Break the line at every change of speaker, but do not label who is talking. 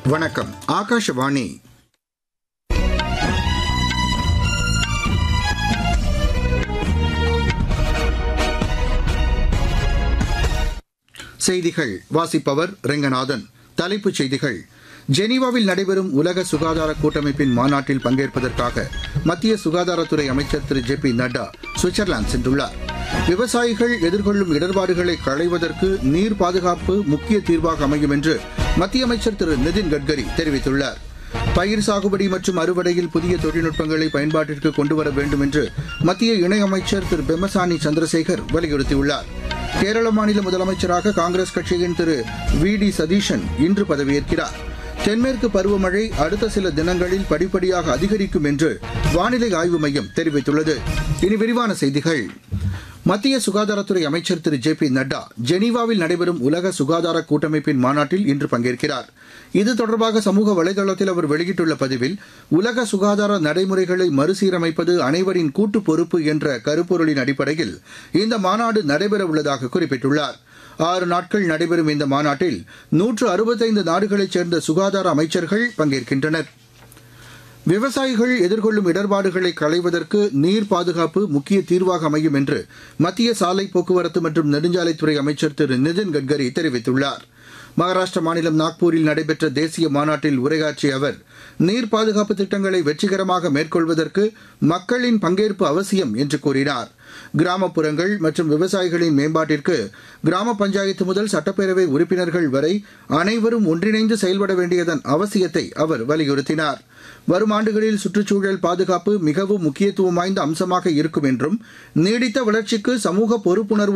வணக்கம் ஆகாஷவாணி செய்திகள் வாசிப்பவர் ரெங்கநாதன் தலைப்புச் செய்திகள் ஜெனீவாவில் நடைபெறும் உலக சுகாதார கூட்டமைப்பின் மாநாட்டில் பங்கேற்பதற்காக மத்திய சுகாதாரத்துறை அமைச்சர் திரு ஜே பி நட்டா சுவிட்சர்லாந்து சென்றுள்ளார் விவசாயிகள் எதிர்கொள்ளும் இடர்பாடுகளை களைவதற்கு நீர் பாதுகாப்பு முக்கிய தீர்வாக அமையும் என்று மத்திய அமைச்சர் திரு நிதின் கட்கரி தெரிவித்துள்ளார் பயிர் சாகுபடி மற்றும் அறுவடையில் புதிய தொழில்நுட்பங்களை பயன்பாட்டிற்கு கொண்டுவர வேண்டும் என்று மத்திய இணையமைச்சர் திரு பெம்மசானி சந்திரசேகர் வலியுறுத்தியுள்ளார் கேரள மாநில முதலமைச்சராக காங்கிரஸ் கட்சியின் திரு வி டி சதீஷன் இன்று பதவியேற்கிறார் தென்மேற்கு பருவமழை அடுத்த சில தினங்களில் படிப்படியாக அதிகரிக்கும் என்று வானிலை ஆய்வு மையம் தெரிவித்துள்ளது இனி விரிவான செய்திகள் மத்திய சுகாதாரத்துறை அமைச்சர் திரு ஜே பி நட்டா ஜெனீவாவில் நடைபெறும் உலக சுகாதார கூட்டமைப்பின் மாநாட்டில் இன்று பங்கேற்கிறார் இது தொடர்பாக சமூக வலைதளத்தில் அவர் வெளியிட்டுள்ள பதிவில் உலக சுகாதார நடைமுறைகளை மறுசீரமைப்பது அனைவரின் கூட்டு பொறுப்பு என்ற கருப்பொருளின் அடிப்படையில் இந்த மாநாடு நடைபெறவுள்ளதாக குறிப்பிட்டுள்ளார் ஆறு நாட்கள் நடைபெறும் இந்த மாநாட்டில் நூற்று அறுபத்தைந்து நாடுகளைச் சேர்ந்த சுகாதார அமைச்சர்கள் பங்கேற்கின்றனர் விவசாயிகள் எதிர்கொள்ளும் இடர்பாடுகளை களைவதற்கு நீர் பாதுகாப்பு முக்கிய தீர்வாக அமையும் என்று மத்திய சாலை போக்குவரத்து மற்றும் நெடுஞ்சாலைத்துறை அமைச்சர் திரு நிதின் கட்கரி தெரிவித்துள்ளார் மகாராஷ்டிர மாநிலம் நாக்பூரில் நடைபெற்ற தேசிய மாநாட்டில் உரையாற்றிய அவர் நீர் பாதுகாப்பு திட்டங்களை வெற்றிகரமாக மேற்கொள்வதற்கு மக்களின் பங்கேற்பு அவசியம் என்று கூறினார் கிராமப்புறங்கள் மற்றும் விவசாயிகளின் மேம்பாட்டிற்கு கிராம பஞ்சாயத்து முதல் சட்டப்பேரவை உறுப்பினர்கள் வரை அனைவரும் ஒன்றிணைந்து செயல்பட வேண்டியதன் அவசியத்தை அவர் வலியுறுத்தினார் வரும் ஆண்டுகளில் சுற்றுச்சூழல் பாதுகாப்பு மிகவும் முக்கியத்துவம் வாய்ந்த அம்சமாக இருக்கும் என்றும் நீடித்த வளர்ச்சிக்கு சமூக பொறுப்புணர்வு